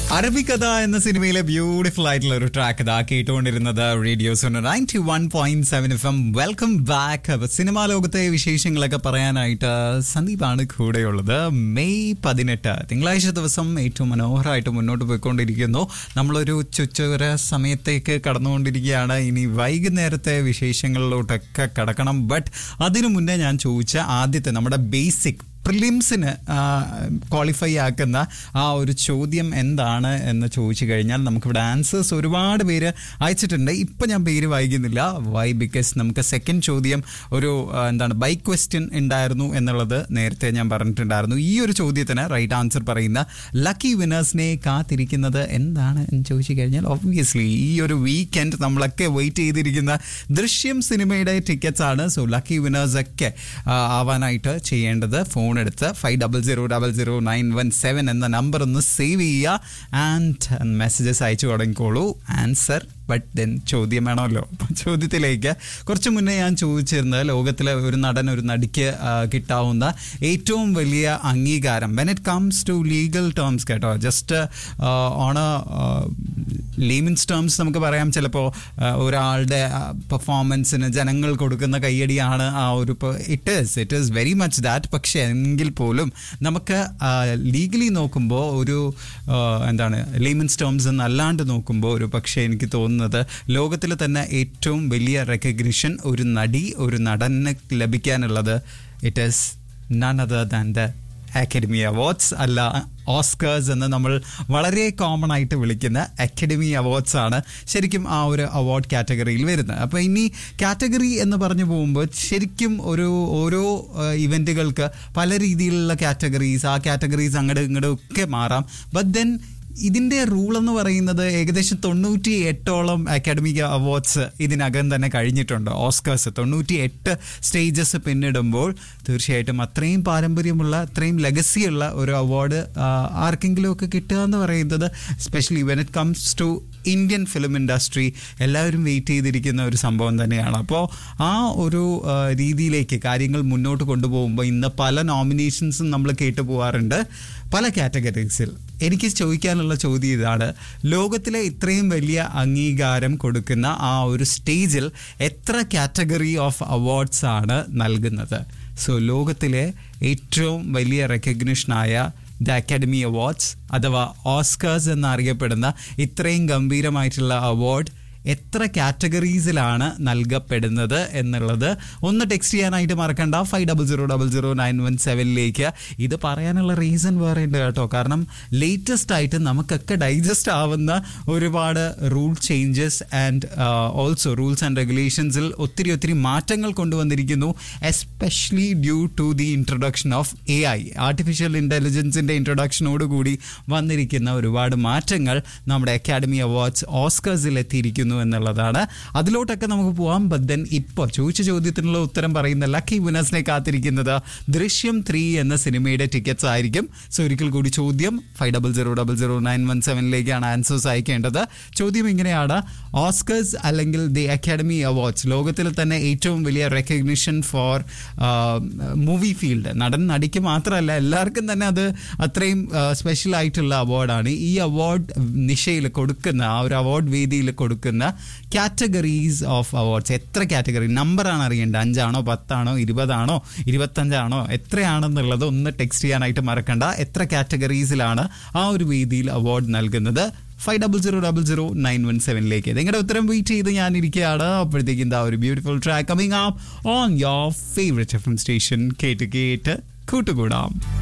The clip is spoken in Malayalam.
അറബിക്കഥ എന്ന സിനിമയിലെ ബ്യൂട്ടിഫുൾ ആയിട്ടുള്ള ഒരു ട്രാക്ക് ഇതാ കേട്ടുകൊണ്ടിരുന്നത് radio ninety one point seven F M welcome back cinema ലോകത്തെ വിശേഷങ്ങളൊക്കെ പറയാനായിട്ട് സന്ദീപാണ് കൂടെയുള്ളത് മെയ് പതിനെട്ട് തിങ്കളാഴ്ച ദിവസം ഏറ്റവും മനോഹരമായിട്ട് മുന്നോട്ട് പോയിക്കൊണ്ടിരിക്കുന്നു നമ്മളൊരു ചുച്ചുര സമയത്തേക്ക് കടന്നുകൊണ്ടിരിക്കുകയാണ് ഇനി വൈകുന്നേരത്തെ വിശേഷങ്ങളിലോട്ടൊക്കെ കടക്കണം ബട്ട് അതിനു മുന്നേ ഞാൻ ചോദിച്ച ആദ്യത്തെ നമ്മുടെ ബേസിക് പ്രിലിംസിന് ക്വാളിഫൈ ആക്കുന്ന ആ ഒരു ചോദ്യം എന്താണ് എന്ന് ചോദിച്ചു കഴിഞ്ഞാൽ നമുക്കിവിടെ ആൻസേഴ്സ് ഒരുപാട് പേര് അയച്ചിട്ടുണ്ട് ഇപ്പം ഞാൻ പേര് വായിക്കുന്നില്ല വൈ ബിക്കോസ് നമുക്ക് സെക്കൻഡ് ചോദ്യം ഒരു ആ, എന്താണ് ബൈക്ക് ക്വസ്റ്റ്യൻ ഉണ്ടായിരുന്നു എന്നുള്ളത് നേരത്തെ ഞാൻ പറഞ്ഞിട്ടുണ്ടായിരുന്നു ഈ ഒരു ചോദ്യത്തിന് റൈറ്റ് ആൻസർ പറയുന്ന ലക്കി വിനേഴ്സിനെ കാത്തിരിക്കുന്നത് എന്താണ് എന്ന് ചോദിച്ചു കഴിഞ്ഞാൽ ഒബ്വിയസ്ലി ഈ ഒരു വീക്കെൻഡ് നമ്മളൊക്കെ വെയിറ്റ് ചെയ്തിരിക്കുന്ന ദൃശ്യം സിനിമയുടെ ടിക്കറ്റ്സ് ആണ് സോ ലക്കി വിനേഴ്സ് ഒക്കെ ആ, ആവാനായിട്ട് ചെയ്യേണ്ടത് ഫോൺ എടുത്ത് five double zero double zero nine one seven എന്ന നമ്പർ ഒന്ന് സേവ് ചെയ്യുക ആൻഡ് മെസ്സേജസ് അയച്ചു തുടങ്ങിക്കോളൂ ആൻസർ ബട്ട് ദെൻ ചോദ്യം വേണമല്ലോ അപ്പോൾ ചോദ്യത്തിലേക്ക് കുറച്ച് മുന്നേ ഞാൻ ചോദിച്ചിരുന്നത് ലോകത്തിലെ ഒരു നടൻ ഒരു നടിക്ക് ആ, കിട്ടാവുന്ന ഏറ്റവും വലിയ അംഗീകാരം when it comes to legal terms കേട്ടോ ജസ്റ്റ് ഓൺ ലീമിൻസ് ടേംസ് നമുക്ക് പറയാം ചിലപ്പോൾ ഒരാളുടെ പെർഫോമൻസിന് ജനങ്ങൾ കൊടുക്കുന്ന കയ്യടിയാണ് ആ ഒരു it is it is very much that പക്ഷേ എങ്കിൽ പോലും നമുക്ക് ലീഗലി നോക്കുമ്പോൾ ഒരു ആ, എന്താണ് ലീമിൻസ് ടേംസ് എന്നല്ലാണ്ട് നോക്കുമ്പോൾ ഒരു പക്ഷേ എനിക്ക് തോന്നുന്നത് ലോകത്തിൽ തന്നെ ഏറ്റവും വലിയ റെക്കഗ്നിഷൻ ഒരു നടി ഒരു നടന് ലഭിക്കാനുള്ളത് it is none other than the Academy Awards അല്ല ഓസ്കേഴ്സ് എന്ന് നമ്മൾ വളരെ കോമൺ ആയിട്ട് വിളിക്കുന്ന അക്കാഡമി അവാർഡ്സ് ആണ് ശരിക്കും ആ ഒരു അവാർഡ് കാറ്റഗറിയിൽ വരുന്നത് അപ്പോൾ ഇനി കാറ്റഗറി എന്ന് പറഞ്ഞു പോകുമ്പോൾ ശരിക്കും ഒരു ഓരോ ഇവൻറ്റുകൾക്ക് പല രീതിയിലുള്ള കാറ്റഗറീസ് ആ കാറ്റഗറീസ് അങ്ങോട്ട് ഇങ്ങോട്ടും ഒക്കെ മാറാം ബട്ട് ദെൻ ഇതിന്റെ റൂൾ എന്ന് പറയുന്നത് ഏകദേശം തൊണ്ണൂറ്റി എട്ടോളം അക്കാഡമിക് അവാർഡ്സ് ഇതിനകം തന്നെ കഴിഞ്ഞിട്ടുണ്ട് ഓസ്കേഴ്സ് തൊണ്ണൂറ്റി എട്ട് സ്റ്റേജസ് പിന്നിടുമ്പോൾ തീർച്ചയായിട്ടും അത്രയും പാരമ്പര്യമുള്ള അത്രയും ലെഗസിയുള്ള ഒരു അവാർഡ് ആർക്കെങ്കിലും ഒക്കെ കിട്ടുക എന്ന് പറയുന്നത് especially when it comes to Indian film industry എല്ലാവരും വെയിറ്റ് ചെയ്തിരിക്കുന്ന ഒരു സംഭവം തന്നെയാണ് അപ്പോൾ ആ ഒരു ആ, രീതിയിലേക്ക് കാര്യങ്ങൾ മുന്നോട്ട് കൊണ്ടുപോകുമ്പോൾ ഇന്ന് പല നോമിനേഷൻസും നമ്മൾ കേട്ടു പോകാറുണ്ട് പല കാറ്റഗറീസിൽ എനിക്ക് ചോദിക്കാനുള്ള ചോദ്യം ഇതാണ് ലോകത്തിലെ ഇത്രയും വലിയ അംഗീകാരം കൊടുക്കുന്ന ആ ഒരു സ്റ്റേജിൽ എത്ര കാറ്റഗറി ഓഫ് അവാർഡ്സ് ആണ് നൽകുന്നത് സോ ലോകത്തിലെ ഏറ്റവും വലിയ റെക്കഗ്നിഷനായ ദ അക്കാഡമി അവാർഡ്സ് അഥവാ ഓസ്കേഴ്സ് എന്നറിയപ്പെടുന്ന ഇത്രയും ഗംഭീരമായിട്ടുള്ള അവാർഡ് എത്ര കാറ്റഗറീസിലാണ് നൽകപ്പെടുന്നത് എന്നുള്ളത് ഒന്ന് ടെക്സ്റ്റ് ചെയ്യാനായിട്ട് മറക്കണ്ട five double zero double zero nine one സെവനിലേക്ക് ഇത് പറയാനുള്ള റീസൺ വേറെ ഉണ്ട് കേട്ടോ കാരണം ലേറ്റസ്റ്റ് ആയിട്ട് നമുക്കൊക്കെ ഡൈജസ്റ്റ് ആവുന്ന ഒരുപാട് rule changes and also rules and റെഗുലേഷൻസിൽ ഒത്തിരി ഒത്തിരി മാറ്റങ്ങൾ കൊണ്ടുവന്നിരിക്കുന്നു especially due to the introduction of A I artificial ഇൻ്റലിജൻസിൻ്റെ ഇൻട്രൊഡക്ഷനോടുകൂടി വന്നിരിക്കുന്ന ഒരുപാട് മാറ്റങ്ങൾ നമ്മുടെ അക്കാഡമി അവാർഡ്സ് ഓസ്കേഴ്സിൽ എത്തിയിരിക്കുന്നു എന്നുള്ളതാണ് അതിലോട്ടൊക്കെ നമുക്ക് പോവാം ബട്ട് ദെൻ ഇപ്പോൾ ചോദിച്ച ചോദ്യത്തിനുള്ള ഉത്തരം പറയുന്ന ലക്കി വിനേഴ്സിനെ കാത്തിരിക്കുന്നത് ദൃശ്യം ത്രീ എന്ന സിനിമയുടെ ടിക്കറ്റ്സ് ആയിരിക്കും സോ ഒരിക്കൽ കൂടി ചോദ്യം five double zero double zero nine one സെവനിലേക്കാണ് ആൻസേഴ്സ് അയക്കേണ്ടത് ചോദ്യം ഇങ്ങനെയാണ് ഓസ്കേഴ്സ് അല്ലെങ്കിൽ ദി അക്കാഡമി അവാർഡ്സ് ലോകത്തിൽ തന്നെ ഏറ്റവും വലിയ റെക്കഗ്നിഷൻ ഫോർ മൂവി ഫീൽഡ് നടൻ നടിക്ക് മാത്രമല്ല എല്ലാവർക്കും തന്നെ അത് അത്രയും സ്പെഷ്യൽ ആയിട്ടുള്ള അവാർഡാണ് ഈ അവാർഡ് നിശയിൽ കൊടുക്കുന്ന ആ ഒരു അവാർഡ് വേദിയിൽ കൊടുക്കുന്ന കാറ്റഗറീസ് ഓഫ് അവാർഡ്സ് എത്ര കാറ്റഗറി നമ്പറാണ് അറിയേണ്ടത് അഞ്ചാണോ പത്താണോ ഇരുപതാണോ ഇരുപത്തഞ്ചാണോ എത്രയാണെന്നുള്ളത് ഒന്ന് ടെക്സ്റ്റ് ചെയ്യാനായിട്ട് മറക്കണ്ട എത്ര കാറ്റഗറീസിലാണ് ആ ഒരു വേദിയിൽ അവാർഡ് നൽകുന്നത് five double zero double zero nine one സെവനിലേക്ക് നിങ്ങളുടെ ഉത്തരം വെയിറ്റ് ചെയ്ത് ഞാൻ ഇരിക്കുകയാണ് അപ്പോഴത്തേക്കും എന്താ ഒരു beautiful track coming up on your favourite F M station കേട്ട് കേട്ട് കൂട്ടുകൂടാം